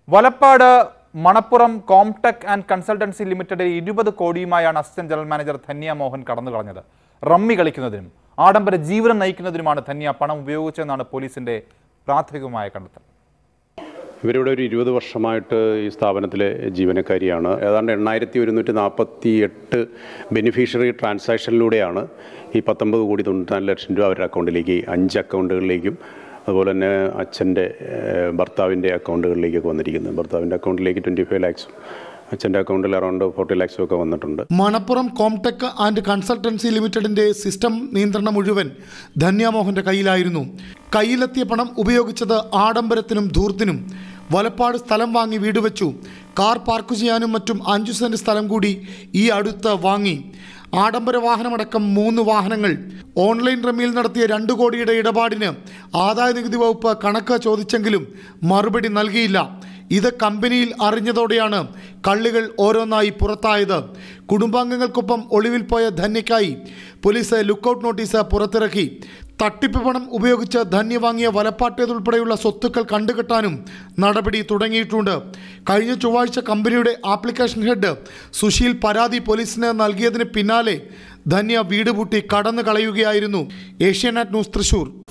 Valappad Manappuram Comtech and consultancy limited ഇരുപത് കോടിയുമായാണ് assistant general manager Dhanya Mohan കടന്നു കളഞ്ഞത് റമ്മി കളിക്കുന്നതിനും ആഡംബര ജീവിതം നയിക്കുന്നതിനുമാണ് ധന്യ പണം ഉപയോഗിച്ചതെന്നാണ് പോലീസിന്റെ പ്രാഥമികമായ കണ്ടെത്തൽ ഇവരിവിടെ ഒരു ഇരുപത് വർഷമായിട്ട് ഈ സ്ഥാപനത്തിലെ ജീവനക്കാരിയാണ് ഏതാണ്ട് എണ്ണായിരത്തി ഒരുന്നൂറ്റി നാൽപ്പത്തി എട്ട് ബെനിഫിഷ്യറി ട്രാൻസാക്ഷനിലൂടെയാണ് ഈ പത്തൊമ്പത് കോടി തൊണ്ണൂറ്റാല് ലക്ഷം രൂപ അവരുടെ അക്കൗണ്ടിലേക്ക് അഞ്ച് അക്കൗണ്ടുകളിലേക്കും അതുപോലെ തന്നെ അച്ഛൻ്റെ ഏഹ്, ഭർത്താവിൻ്റെ അക്കൗണ്ടുകളിലേക്കൊക്കെ വന്നിരിക്കുന്നത് ഭർത്താവിൻ്റെ അക്കൗണ്ടിലേക്ക് ട്വൻറ്റി ഫൈവ് ലാക്സും അച്ഛൻ്റെ അക്കൗണ്ടിൽ അറൗണ്ട് ഫോർട്ടി ലാക്സും ഒക്കെ വന്നിട്ടുണ്ട് മണപ്പുറം കോംടെക് ആൻഡ് കൺസൾട്ടൻസി ലിമിറ്റഡിന്റെ സിസ്റ്റം നിയന്ത്രണം മുഴുവൻ ധന്യാമോഹന്റെ കയ്യിലായിരുന്നു കയ്യിലെത്തിയ പണം ഉപയോഗിച്ചത് ആഡംബരത്തിനും ധൂർത്തിനും വലപ്പാട് സ്ഥലം വാങ്ങി വീട് വെച്ചു കാർ പാർക്ക് ചെയ്യാനും മറ്റും അഞ്ചു സെന്റ് സ്ഥലം കൂടി ഈ അടുത്ത് വാങ്ങി ആഡംബര വാഹനമടക്കം മൂന്ന് വാഹനങ്ങൾ ഓൺലൈൻ റമ്മിയിൽ നടത്തിയ രണ്ട് കോടിയുടെ ഇടപാടിന് ആദായ നികുതി വകുപ്പ് കണക്ക് ചോദിച്ചെങ്കിലും മറുപടി നൽകിയില്ല ഇത് കമ്പനിയിൽ അറിഞ്ഞതോടെയാണ് കള്ളികൾ ഓരോന്നായി പുറത്തായത് കുടുംബാംഗങ്ങൾക്കൊപ്പം ഒളിവിൽ പോയ ധന്യക്കായി പോലീസ് ലുക്കൌട്ട് നോട്ടീസ് പുറത്തിറക്കി തട്ടിപ്പ് പണം ഉപയോഗിച്ച് ധന്യ വാങ്ങിയ വലപ്പാട്ടേതുൾപ്പെടെയുള്ള സ്വത്തുക്കൾ കണ്ടുകെട്ടാനും നടപടി തുടങ്ങിയിട്ടുണ്ട് കഴിഞ്ഞ ചൊവ്വാഴ്ച കമ്പനിയുടെ ആപ്ലിക്കേഷൻ ഹെഡ് സുശീൽ പരാതി പോലീസിന് നൽകിയതിന് പിന്നാലെ ധന്യ വീട് പൂട്ടി കടന്നു കളയുകയായിരുന്നു ഏഷ്യാനെറ്റ് ന്യൂസ് തൃശൂർ